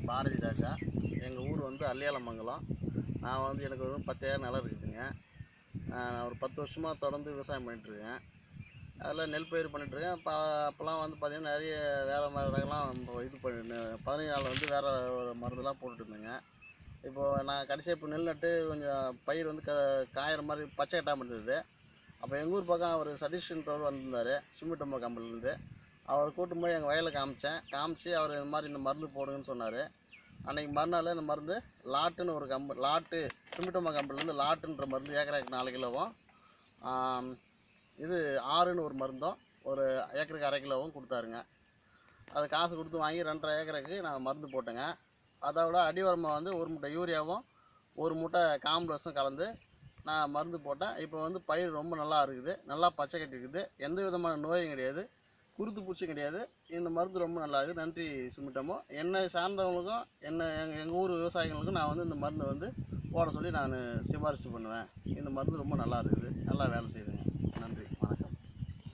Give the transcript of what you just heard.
பாரதி ராஜா எங்கள் ஊர் வந்து அல்லியாலமங்கலம் நான் வந்து எனக்கு ஒரு பத்து ஏக்கர் நிலம் இருக்குதுங்க நான் ஒரு பத்து வருஷமாக தொடர்ந்து விவசாயம் பண்ணிகிட்ருக்கேன் அதில் நெல் பயிர் பண்ணிகிட்ருக்கேன் இப்போ அப்போல்லாம் வந்து பார்த்திங்கன்னா நிறைய வேறு மருந்தெல்லாம் இது பண்ணி பதினஞ்சு நாள் வந்து வேறு ஒரு மருந்தெல்லாம் போட்டுட்டு இருந்தேங்க இப்போது நான் கடைசியாக இப்போ நெல் நட்டு கொஞ்சம் பயிர் வந்து க காயிற மாதிரி பச்சை கட்டாமல் இருந்தது அப்போ எங்கள் ஊர் பக்கம் அவர் சதீஷ்ன்றவர் வந்திருந்தார் சுமிட்டம்பா கம்பெனிலேருந்து அவர் கூட்டும் போய் எங்கள் வயலில் காமிச்சேன் காமிச்சு அவர் இந்த மாதிரி இந்த மருந்து போடுங்கன்னு சொன்னார் அன்றைக்கி மறுநாள் இந்த மருந்து லாட்டுன்னு ஒரு கம்பெ லாட்டு சுமிட்டம்பா கம்பெனிலேருந்து லாட்டுன்ற மருந்து ஏக்கராக்கு நாலு கிலோவும் ஆம், இது ஆறுன்னு ஒரு மருந்தும் ஒரு ஏக்கருக்கு அரை கிலோவும் கொடுத்தாருங்க அது காசு கொடுத்து வாங்கி ரெண்டரை ஏக்கருக்கு நான் மருந்து போட்டேங்க அதை விட அடி உரமா வந்து ஒரு மூட்டை யூரியாவும் ஒரு மூட்டை காம்ப்ளஸும் கலந்து நான் மருந்து போட்டேன் இப்போ வந்து பயிர் ரொம்ப நல்லா இருக்குது நல்லா பச்சை கட்டிருக்குது எந்த விதமான நோயும் கிடையாது குருத்து பூச்சியும் கிடையாது இந்த மருந்து ரொம்ப நல்லா இருக்குது நன்றி சுமிட்டமோ என்னை சார்ந்தவங்களுக்கும் என்ன எங்கள் எங்கள் ஊர் விவசாயிகளுக்கும் நான் வந்து இந்த மருந்து வந்து போட சொல்லி நான் சிபாரிசு பண்ணுவேன் இந்த மருந்து ரொம்ப நல்லா இருக்குது நல்லா வேலை செய்யுதுங்க நன்றி